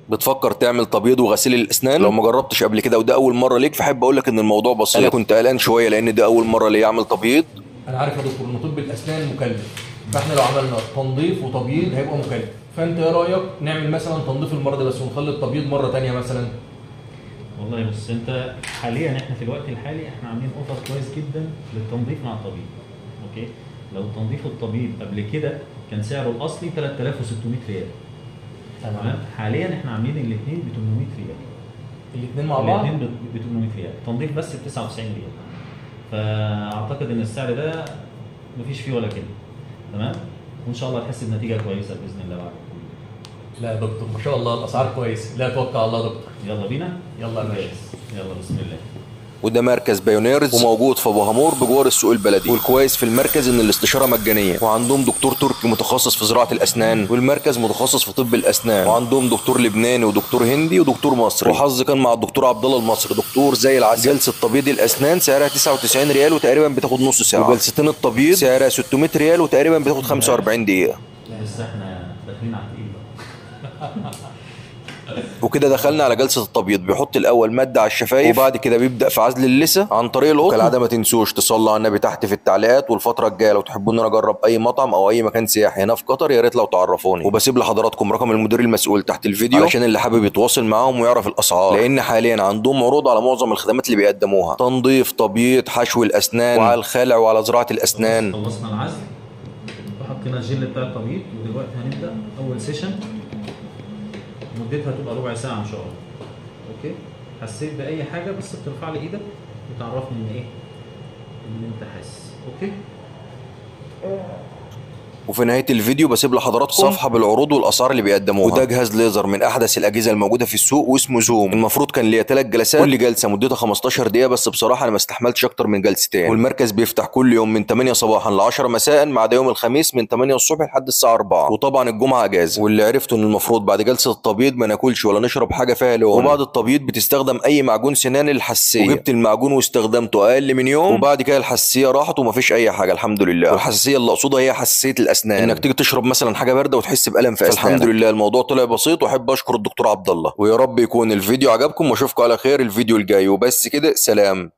بتفكر تعمل تبييض وغسيل الاسنان لو ما جربتش قبل كده وده اول مره ليك فحب اقول لك ان الموضوع بسيط انا كنت قلقان شويه لان ده اول مره ليا اعمل تبييض انا عارف يا دكتور ان طب الاسنان مكلف فاحنا لو عملنا تنظيف وتبييض هيبقى مكلف فانت ايه رايك نعمل مثلا تنظيف المره دي بس ونخلي التبييض مره تانية مثلا والله بص انت حاليا احنا في الوقت الحالي احنا عاملين اوفر كويس جدا للتنظيف مع التبييض اوكي لو تنظيف التبييض قبل كده كان سعره الاصلي 3600 ريال تمام حاليا احنا عاملين الاثنين ب 800 ريال الاثنين مع بعض الاثنين ب 800 ريال تنظيف بس ب 99 ريال فاعتقد ان السعر ده مفيش فيه ولا كلمه تمام وان شاء الله تحس بنتيجه كويسه باذن الله بعد لا يا دكتور ما شاء الله الاسعار كويس لا توكل على الله يا دكتور يلا بينا يلا يا باشا يلا بسم الله وده مركز بايونيرز وموجود في ابو هامور بجوار السوق البلدي والكويس في المركز ان الاستشاره مجانيه وعندهم دكتور تركي متخصص في زراعه الاسنان والمركز متخصص في طب الاسنان وعندهم دكتور لبناني ودكتور هندي ودكتور مصري وحظي كان مع الدكتور عبد الله المصري دكتور زي العسل جلسه تبييض الاسنان سعرها 99 ريال وتقريبا بتاخد نص ساعه وجلستين التبييض سعرها 600 ريال وتقريبا بتاخد 45 دقيقه بس احنا داخلين على التقيل بقى وكده دخلنا على جلسه التبييض بيحط الاول ماده على الشفايف وبعد كده بيبدا في عزل اللثه عن طريق القطن كالعاده ما تنسوش تصلوا على النبي تحت في التعليقات والفتره الجايه لو تحبوا ان انا اجرب اي مطعم او اي مكان سياحي هنا في قطر يا ريت لو تعرفوني وبسيب لحضراتكم رقم المدير المسؤول تحت الفيديو علشان اللي حابب يتواصل معاهم ويعرف الاسعار لان حاليا عندهم عروض على معظم الخدمات اللي بيقدموها تنظيف تبييض حشو الاسنان وعلى الخلع وعلى زراعه الاسنان خلصنا العزل وحطينا الجل بتاع التبييض ودلوقتي هنبدا اول سيشن مدتها تبقى ربع ساعه ان شاء الله اوكي حسيت باي حاجه بس بترفع لي ايدك وتعرفني ان ايه ان انت حاسس اوكي وفي نهايه الفيديو بسيب لحضراتكم صفحه بالعروض والاسعار اللي بيقدموها وده جهاز ليزر من احدث الاجهزه الموجوده في السوق واسمه زوم المفروض كان ليا ثلاث جلسات كل جلسه مدتها 15 دقيقه بس بصراحه انا ما استحملتش اكتر من جلستين والمركز بيفتح كل يوم من 8 صباحا ل 10 مساء ما عدا يوم الخميس من 8 الصبح لحد الساعه 4 وطبعا الجمعه اجازه واللي عرفته ان المفروض بعد جلسه التبييض ما ناكلش ولا نشرب حاجه فيها لون وبعد التبييض بتستخدم اي معجون سنان للحساسيه وجبت المعجون واستخدمته اقل من يوم وبعد كده الحساسيه راحت ومفيش اي حاجه الحمد لله والحساسيه اللي اقصدها هي حساسيه الاسنان انك تيجي تشرب مثلا حاجه بارده وتحس بالم في اسنانك الحمد لله الموضوع طلع بسيط واحب اشكر الدكتور عبد الله ويا رب يكون الفيديو عجبكم واشوفكم على خير الفيديو الجاي وبس كده سلام